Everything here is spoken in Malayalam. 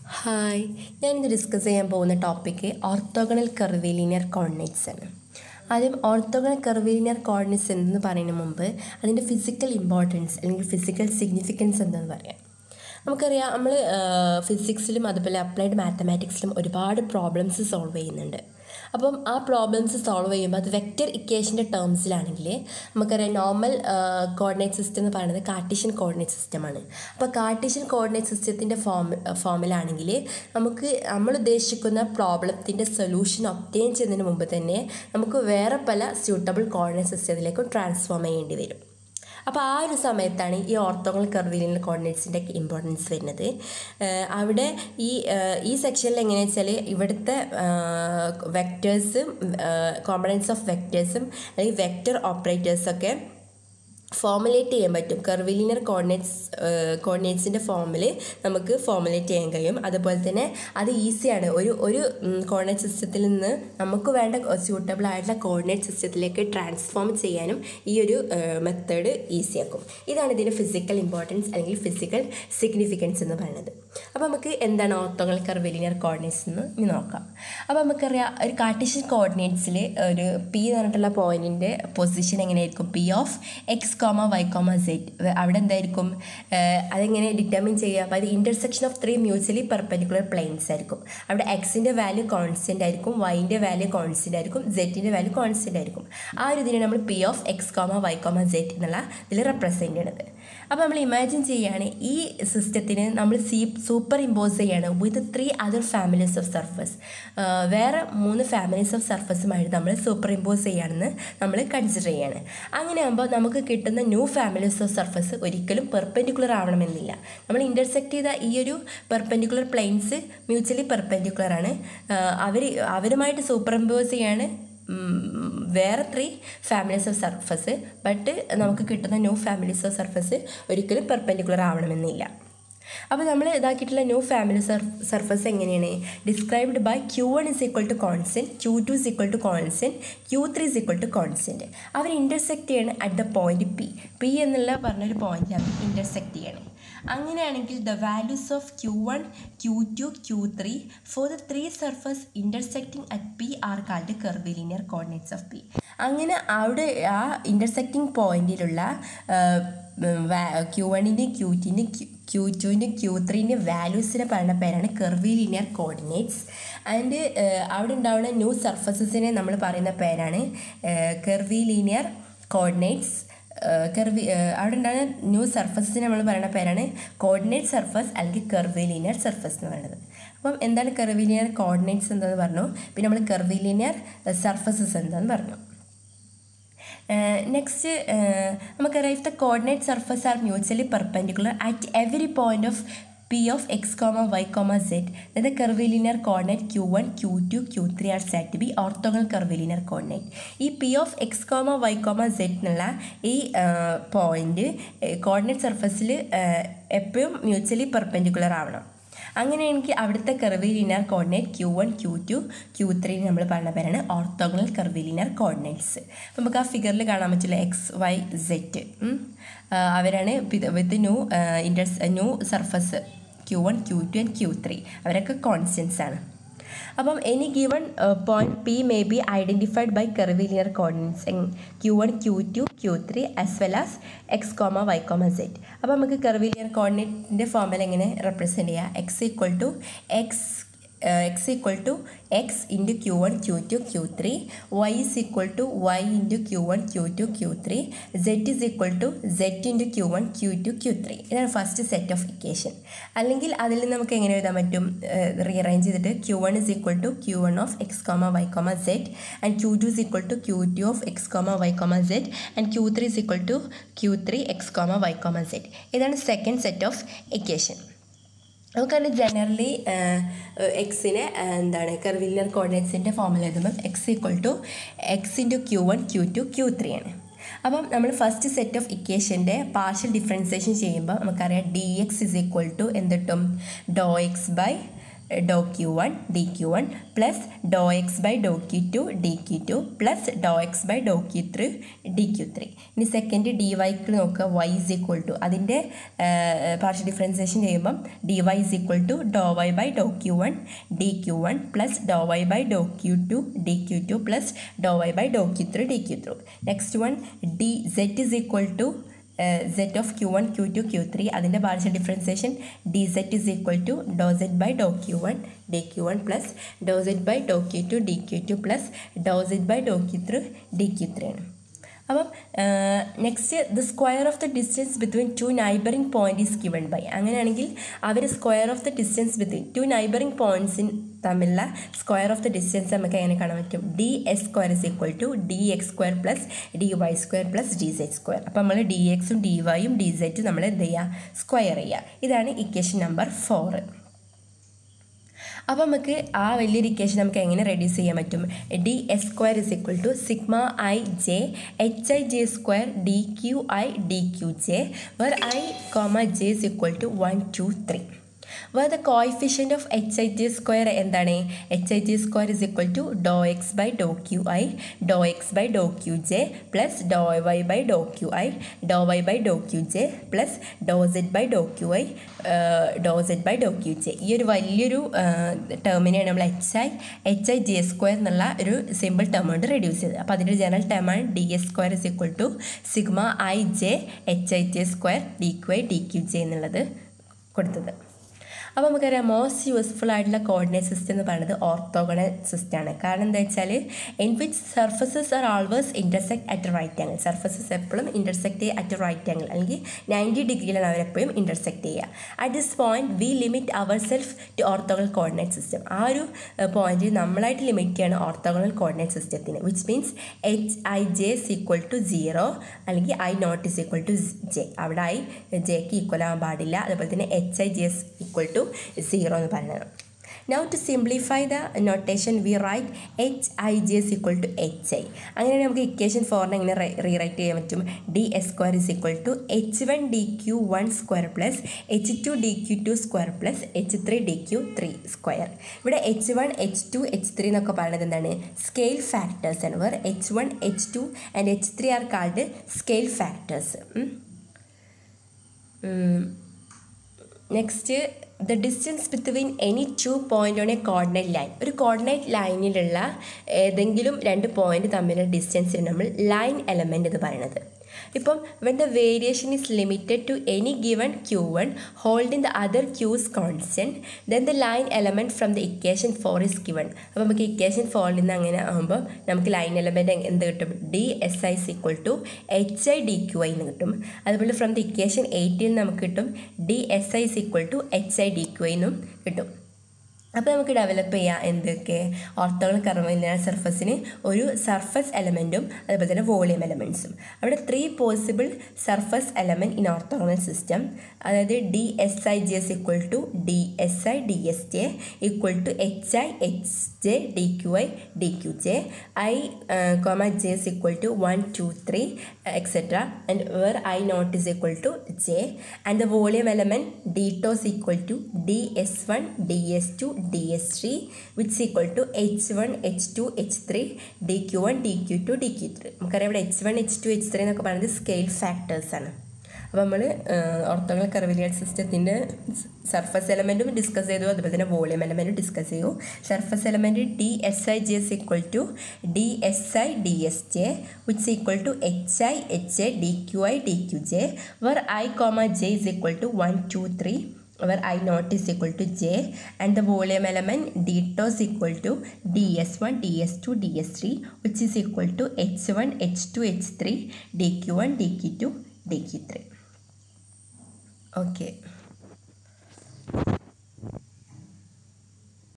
ഹായ് ഞാനിന്ന് ഡിസ്കസ് ചെയ്യാൻ പോകുന്ന ടോപ്പിക്ക് ഓർത്തോഗണൽ കർവിലീനിയർ കോർഡിനേറ്റ്സ് ആണ് ആദ്യം ഓർത്തോഗണൽ കർവിലീനിയർ കോർഡിനേറ്റ്സ് എന്ന് പറയുന്നതിന് മുമ്പ് അതിൻ്റെ ഫിസിക്കൽ ഇമ്പോർട്ടൻസ് അല്ലെങ്കിൽ ഫിസിക്കൽ സിഗ്നിഫിക്കൻസ് എന്തെന്ന് പറയാം നമുക്കറിയാം നമ്മൾ ഫിസിക്സിലും അതുപോലെ അപ്ലൈഡ് മാത്തമാറ്റിക്സിലും ഒരുപാട് പ്രോബ്ലംസ് സോൾവ് ചെയ്യുന്നുണ്ട് അപ്പം ആ പ്രോബ്ലംസ് സോൾവ് ചെയ്യുമ്പോൾ അത് വെക്റ്റർ ഇക്വേഷൻ്റെ ടേംസിലാണെങ്കിൽ നമുക്കറിയാം നോർമൽ കോർഡിനേറ്റ് സിസ്റ്റം എന്ന് പറയുന്നത് കാർട്ടീഷ്യൻ കോർഡിനേറ്റ് സിസ്റ്റമാണ് അപ്പോൾ കാർട്ടീഷ്യൻ കോർഡിനേറ്റ് സിസ്റ്റത്തിൻ്റെ ഫോം ഫോമിലാണെങ്കിൽ നമുക്ക് നമ്മൾ ഉദ്ദേശിക്കുന്ന പ്രോബ്ലത്തിൻ്റെ സൊല്യൂഷൻ ഒപ്റ്റെയിൻ ചെയ്യുന്നതിന് മുമ്പ് തന്നെ നമുക്ക് വേറെ പല സ്യൂട്ടബിൾ കോർഡിനേറ്റ് സിസ്റ്റത്തിലേക്കും ട്രാൻസ്ഫോം ചെയ്യേണ്ടി വരും അപ്പോൾ ആ ഒരു സമയത്താണ് ഈ ഓർത്തോഗണൽ കർവിലിയൽ കോർഡിനേറ്റ്സിൻ്റെ ഇമ്പോർട്ടൻസ് വരുന്നത് അവിടെ ഈ ഈ സെക്ഷനിൽ എങ്ങനെയാണെന്ന് വെച്ചാൽ ഇവിടുത്തെ വെക്റ്റേഴ്സും കോമ്പണൻസ് ഓഫ് വെക്റ്റേഴ്സും അല്ലെങ്കിൽ വെക്റ്റർ ഓപ്പറേറ്റേഴ്സൊക്കെ ഫോമുലേറ്റ് ചെയ്യാൻ പറ്റും കർവിലിനിയർ കോർഡിനേറ്റ്സ് കോർഡിനേറ്റ്സിൻ്റെ ഫോമിൽ നമുക്ക് ഫോമുലേറ്റ് ചെയ്യാൻ കഴിയും അതുപോലെ തന്നെ അത് ഈസിയാണ് ഒരു ഒരു കോർഡിനേറ്റ് സിസ്റ്റത്തിൽ നിന്ന് നമുക്ക് വേണ്ട സ്യൂട്ടബിൾ ആയിട്ടുള്ള കോർഡിനേറ്റ് സിസ്റ്റത്തിലേക്ക് ട്രാൻസ്ഫോം ചെയ്യാനും ഈ ഒരു മെത്തേഡ് ഈസിയാക്കും ഇതാണ് ഇതിൻ്റെ ഫിസിക്കൽ ഇമ്പോർട്ടൻസ് അല്ലെങ്കിൽ ഫിസിക്കൽ സിഗ്നിഫിക്കൻസ് എന്ന് പറയുന്നത് അപ്പോൾ നമുക്ക് എന്താണ് ഓർത്തോഗണൽ കർവിലിനിയർ കോർഡിനേറ്റ്സ് എന്ന് ഇനി നോക്കാം അപ്പോൾ നമുക്കറിയാം ഒരു കാർട്ടീഷ്യൻ കോർഡിനേറ്റ്സിൽ ഒരു പി എന്ന് പറഞ്ഞിട്ടുള്ള പോയിന്റിൻ്റെ പൊസിഷൻ എങ്ങനെയായിരിക്കും P of x comma y comma z അവിടെ എന്തായിരിക്കും അതെങ്ങനെ ഡിറ്റർമിൻ ചെയ്യുക അപ്പോൾ അത് intersection of three mutually perpendicular planes ആയിരിക്കും അവിടെ എക്സിൻ്റെ വാല്യൂ കോൺസ്റ്റൻ്റ് ആയിരിക്കും വൈൻ്റെ വാല്യൂ കോൺസ്റ്റൻ്റ് ആയിരിക്കും സെറ്റിൻ്റെ വാല്യൂ കോൺസ്റ്റൻ്റ് ആയിരിക്കും ആ ഒരു ഇതിനെ നമ്മൾ P of x comma y comma z എന്നുള്ള ഇതിൽ റെപ്രസെൻ്റ് ചെയ്യണത് അപ്പോൾ നമ്മൾ ഇമാജിൻ ചെയ്യുകയാണ് ഈ സിസ്റ്റത്തിന് നമ്മൾ സീ സൂപ്പർ ഇമ്പോസ് ചെയ്യാണ് with three other families of surface വേറെ മൂന്ന് ഫാമിലീസ് ഓഫ് സർഫസുമായിട്ട് നമ്മൾ സൂപ്പർ ഇമ്പോസ് ചെയ്യുകയാണെന്ന് നമ്മൾ കൺസിഡർ ചെയ്യാണ് അങ്ങനെ ആകുമ്പോൾ നമുക്ക് കിട്ടുന്ന ന്യൂ ഫാമിലീസ് ഓഫ് സർഫസ് ഒരിക്കലും പെർപെൻഡിക്കുലർ ആവണമെന്നില്ല നമ്മൾ ഇൻ്റർസെക്റ്റ് ചെയ്ത ഈ ഒരു പെർപെൻഡിക്കുലർ പ്ലെയിൻസ് മ്യൂച്വലി പെർപെൻഡിക്കുലർ ആണ് അവർ അവരുമായിട്ട് സൂപ്പർ ഇമ്പോസ് ചെയ്യാണ് വേറെ three families of surface but നമുക്ക് കിട്ടുന്ന ന്യൂ ഫാമിലീസ് ഓഫ് സർഫസ് ഒരിക്കലും പെർപെൻഡിക്കുലർ ആവണമെന്നില്ല അപ്പോൾ നമ്മൾ ഇതാക്കിയിട്ടുള്ള ന്യൂ ഫാമിലി സർഫസ് എങ്ങനെയാണ് described by q one is equal to constant q two is equal to constant q three is equal to constant അവർ ഇൻ്റർസെക്റ്റ് ചെയ്യണം at the point P P എന്നുള്ള പറഞ്ഞൊരു പോയിന്റ് അവർ ഇൻ്റർസെക്റ്റ് ചെയ്യണം അങ്ങനെയാണെങ്കിൽ the values of q one q two q three for the three surface intersecting at P are called curvilinear coordinates of P അങ്ങനെ അവിടെ ആ ഇൻ്റർസെക്റ്റിംഗ് പോയിന്റിലുള്ള ക്യൂ വണ്ണിൻ്റെ ക്യൂ ടിൻ്റെ ക്യൂ ടുവിൻ്റെ ക്യൂ ത്രീൻ്റെ വാല്യൂസിനെ പറയുന്ന പേരാണ് കർവിലിനിയർ കോർഡിനേറ്റ്സ് ആൻഡ് അവിടെ ഉണ്ടാവുന്ന ന്യൂ സർഫസസിനെ നമ്മൾ പറയുന്ന പേരാണ് കർവിലീനിയർ കോർഡിനേറ്റ്സ് കർവി അവിടെ ഉണ്ടാകുന്ന ന്യൂ സർഫസിന് നമ്മൾ പറയുന്ന പേരാണ് കോർഡിനേറ്റ് സർഫസ് അല്ലെങ്കിൽ കർവിലീനിയർ സർഫസ് എന്ന് പറയുന്നത് അപ്പം എന്താണ് കർവിലീനിയർ കോർഡിനേറ്റ്സ് എന്താണെന്ന് പറഞ്ഞു പിന്നെ നമ്മൾ കർവിലീനിയർ സർഫസസ് എന്താണെന്ന് പറഞ്ഞു നെക്സ്റ്റ് നമുക്കറിയാം if the coordinate surface are mutually perpendicular at every point of P of x comma y comma z the curvilinear coordinate q one q two q three are said to be orthogonal curvilinear coordinate ഈ P of x comma y comma z എന്നുള്ള ഈ പോയിന്റ് കോർഡിനേറ്റ് സർഫസിൽ എപ്പോഴും മ്യൂച്വലി പെർപെൻഡിക്കുലർ ആവണം അങ്ങനെയാണെങ്കിൽ അവിടുത്തെ curvilinear coordinate q one q two q three നമ്മൾ പറഞ്ഞ പേരാണ് ഓർത്തോഗണൽ കർവിലിനിയർ കോർഡിനേറ്റ്സ് അപ്പം നമുക്ക് ആ ഫിഗറിൽ കാണാൻ പറ്റില്ല എക്സ് വൈ സെറ്റ് അവരാണ് with new intersect new surface q one q two and q three അവരൊക്കെ കോൺസ്റ്റൻസ് ആണ് അപ്പം any given point P may be identified by curvilinear coordinates q one q two q three as well as x comma y comma z അപ്പോൾ നമുക്ക് കർവിലിയർ കോർഡിനേറ്റിൻ്റെ ഫോമിൽ എങ്ങനെ റെപ്രസെൻറ്റ് ചെയ്യാം x equal to x x equal to x into q one q two q three y is equal to y into q one q two q three z is equal to z into q one q two q three ഇതാണ് ഫസ്റ്റ് സെറ്റ് ഓഫ് ഇക്വേഷൻ അല്ലെങ്കിൽ അതിൽ നിന്ന് നമുക്ക് എങ്ങനെ എഴുതാൻ പറ്റും റീഅറേഞ്ച് ചെയ്തിട്ട് q one is equal to q one of x comma y comma z and q two is equal to q two of x comma y comma z and q three is equal to q three X comma y comma z ഇതാണ് സെക്കൻഡ് സെറ്റ് ഓഫ് ഇക്വേഷൻ നമുക്കതിൽ ജനറലി എക്സിനെ എന്താണ് കർവിലിയർ കോർഡിനേറ്റ്സിൻ്റെ ഫോമിൽ എഴുതുമ്പോൾ x equal to x into q one q two q three ആണ് അപ്പം നമ്മൾ ഫസ്റ്റ് സെറ്റ് ഓഫ് ഇക്വേഷൻ്റെ പാർഷ്യൽ ഡിഫറൻസിയേഷൻ ചെയ്യുമ്പോൾ നമുക്കറിയാം d x is equal to എന്തിട്ടും do x by do q one d q one plus do x by do q two d q two plus do x by do q three d q three ഇനി സെക്കൻഡ് ഡി വൈക്ക് നോക്കുക വൈ ഇസ് ഈക്വൽ ടു അതിൻ്റെ പാർഷ്യൽ ഡിഫറൻസിയേഷൻ ചെയ്യുമ്പം d y is equal to do y by do q one d q one plus do y by do q two d q two plus do y by do q three d q three next one d z is equal to z of q one q two q three അതിൻ്റെ partial differentiation D z is equal to do z by do q one d q one plus do z by do q two d q two plus do z by do q three d q three ആണ് അപ്പം next the square of the distance between two neighbouring point is given by അങ്ങനെയാണെങ്കിൽ അവർ square of the distance between two neighbouring പോയിന്റ്സിൻ തമ്മിലുള്ള സ്ക്വയർ ഓഫ് ദ ഡിസ്റ്റൻസ് നമുക്ക് എങ്ങനെ കാണാൻ പറ്റും d s square is equal to d x square plus d y square plus d z square അപ്പോൾ നമ്മൾ ഡി എക്സും ഡി വൈയും ഡി സെറ്റും നമ്മൾ എന്ത് ചെയ്യുക സ്ക്വയർ ചെയ്യുക ഇതാണ് ഇക്വേഷൻ നമ്പർ ഫോറ് അപ്പോൾ നമുക്ക് ആ വലിയൊരു ഇക്വേഷൻ നമുക്ക് എങ്ങനെ റെഡ്യൂസ് ചെയ്യാൻ പറ്റും d s square is equal to sigma i j h i j square d q i d q j where i comma j is equal to one two three where the coefficient of h i t square എന്താണ് h i t square is equal to do x by do q i do x by do q j plus do y by do q i do y by do q j plus do z by do q i do z by do q j ഈ ഒരു വലിയൊരു ടേമിനെയാണ് നമ്മൾ h i h i g s square എന്നുള്ള ഒരു സിമ്പിൾ ടേം കൊണ്ട് റെഡ്യൂസ് ചെയ്തത് അപ്പോൾ അതിൻ്റെ ജനറൽ ടേമാണ് d s square is equal to sigma i j h i j square d q i d q j എന്നുള്ളത് കൊടുത്തത് അപ്പോൾ നമുക്കറിയാം മോസ്റ്റ് യൂസ്ഫുൾ ആയിട്ടുള്ള കോർഡിനേറ്റ് സിസ്റ്റം എന്ന് പറയുന്നത് ഓർത്തോഗണൽ സിസ്റ്റമാണ് കാരണം എന്താ വെച്ചാൽ in which surfaces are always intersect at right angle surfaces എപ്പോഴും ഇൻ്റർസെക്ട് ചെയ്യുക അറ്റ് റൈറ്റ് ആംഗിൾ അല്ലെങ്കിൽ നയൻറ്റി ഡിഗ്രിയിലാണ് അവരെപ്പോഴും ഇൻ്റർസെക്ട് ചെയ്യുക at this point we limit ourself to orthogonal coordinate system ആ ഒരു പോയിന്റിൽ നമ്മളായിട്ട് ലിമിറ്റ് ചെയ്യാണ് ഓർത്തോഗണൽ കോർഡിനേറ്റ് സിസ്റ്റത്തിന് which means h i j is equal to zero അല്ലെങ്കിൽ i not is equal to j അവിടെ ഐ ജെക്ക് ഈക്വൽ ആവാൻ പാടില്ല അതുപോലെ തന്നെ h i j is equal to zero എന്ന് പറയുന്നത് now to simplify the notation we write h i g s equal to h i അങ്ങനെയാണ് നമുക്ക് ഇക്വേഷൻ ഫോറിനെ എങ്ങനെ റീറൈറ്റ് ചെയ്യാൻ പറ്റും d s square is equal to h one d q one square plus h two d q two square plus h three d q three square ഇവിടെ h one h two h three എന്നൊക്കെ പറയുന്നത് എന്താണ് സ്കെയിൽ ഫാക്ടേഴ്സ് ആണ് where h one h two and h three are called scale factors next the distance between any two point on a coordinate line ഒരു കോർഡിനേറ്റ് ലൈനിലുള്ള ഏതെങ്കിലും രണ്ട് പോയിൻ്റ് തമ്മിലുള്ള ഡിസ്റ്റൻസിന് നമ്മൾ ലൈൻ എലമെൻ്റ് എന്ന് പറയുന്നത് ഇപ്പം when the variation is limited to any given q one holding the other q's constant then the line element from the equation four is given അപ്പോൾ നമുക്ക് ഇക്വേഷൻ ഫോറിൽ നിന്ന് അങ്ങനെ ആകുമ്പോൾ നമുക്ക് ലൈൻ എലമെൻറ്റ് എന്ത് കിട്ടും d s i is equal to h i d q i എന്ന് കിട്ടും അതുപോലെ ഫ്രം ദ ഇക്വേഷൻ എയ്റ്റിൽ നമുക്ക് കിട്ടും d s i is equal to h i d q i എന്നും കിട്ടും അപ്പോൾ നമുക്ക് ഡെവലപ്പ് ചെയ്യാം എന്തൊക്കെ ഓർത്തോഗണൽ കർവലിനാർ സർഫസിന് ഒരു സർഫസ് എലമെൻറ്റും അതുപോലെ തന്നെ വോളിയം എലമെൻറ്റ്സും അവിടെ three possible surface element in orthogonal system അതായത് d s i g s equal to d s i d s j equal to h i h j d q i d q j i comma j is equal to one two three etcetera and where i not is equal to j and the volume element d tau equal to d s one d s two d S three which equal to h one h two h three d q one d q two d q three നമുക്കറിയാം ഇവിടെ h one h two h three എന്നൊക്കെ പറയുന്നത് സ്കെയിൽ ഫാക്ടേഴ്സാണ് അപ്പോൾ നമ്മൾ ഓർത്തോഗണൽ കർവിലിയർ സിസ്റ്റത്തിൻ്റെ സർഫസ് എലമെൻറ്റും ഡിസ്കസ് ചെയ്തു അതുപോലെ തന്നെ വോളിയം എലമെൻറ്റും ഡിസ്കസ് ചെയ്തു surface element d s i g s equal to d s i d s j which equal to h i h a d q i d q j where i comma j is equal to one two three where I naught is equal to j and the volume element d is equal to ds1 ds2 ds3 which is equal to h1 h2 h3 dq1 dq2 dq3 okay